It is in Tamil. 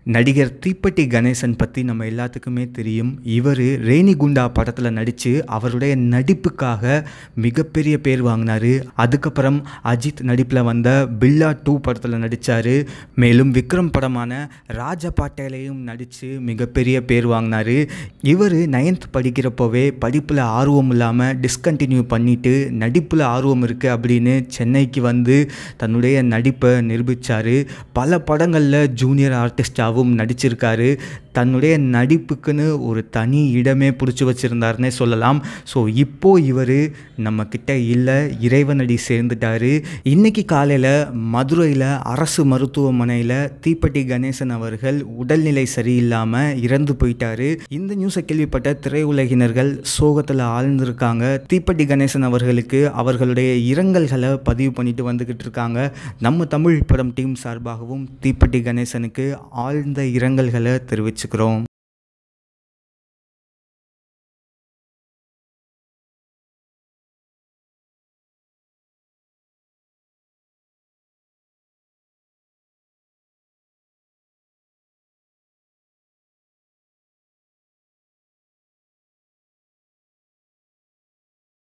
நடிகர் தீப்பெட்டி கணேசன் பற்றி நம்ம எல்லாத்துக்குமே தெரியும் இவர் ரேணிகுண்டா படத்தில் நடித்து அவருடைய நடிப்புக்காக மிகப்பெரிய பேர் வாங்கினார் அதுக்கப்புறம் அஜித் நடிப்பில் வந்த பில்லா டூ படத்தில் நடித்தார் மேலும் விக்ரம் படமான ராஜ பாட்டேலையும் நடித்து மிகப்பெரிய பேர் வாங்கினார் இவர் நைன்த் படிக்கிறப்போவே படிப்பில் ஆர்வம் இல்லாமல் டிஸ்கண்டினியூ பண்ணிவிட்டு நடிப்பில் ஆர்வம் இருக்குது அப்படின்னு சென்னைக்கு வந்து தன்னுடைய நடிப்பை நிரூபித்தார் பல படங்களில் ஜூனியர் ஆர்டிஸ்டாக நடித்தாகவும் நடிச்சிருக்காரு தன்னுடைய நடிப்புக்குன்னு ஒரு தனி இடமே பிடிச்சி வச்சுருந்தாருன்னே சொல்லலாம் ஸோ இப்போது இவர் நம்மக்கிட்ட இல்லை இறைவனடி சேர்ந்துட்டார் இன்றைக்கி காலையில் மதுரையில் அரசு மருத்துவமனையில் தீப்பெட்டி கணேசன் அவர்கள் உடல்நிலை சரியில்லாமல் இறந்து போயிட்டாரு இந்த நியூஸை கேள்விப்பட்ட திரையுலகினர்கள் சோகத்தில் ஆழ்ந்திருக்காங்க தீப்பெட்டி கணேசன் அவர்களுக்கு அவர்களுடைய இரங்கல்களை பதிவு பண்ணிட்டு வந்துக்கிட்டு இருக்காங்க நம்ம தமிழ் படம் டீம் சார்பாகவும் தீப்பெட்டி கணேசனுக்கு ஆழ்ந்த இரங்கல்களை தெரிவிச்சுக்கிறோம்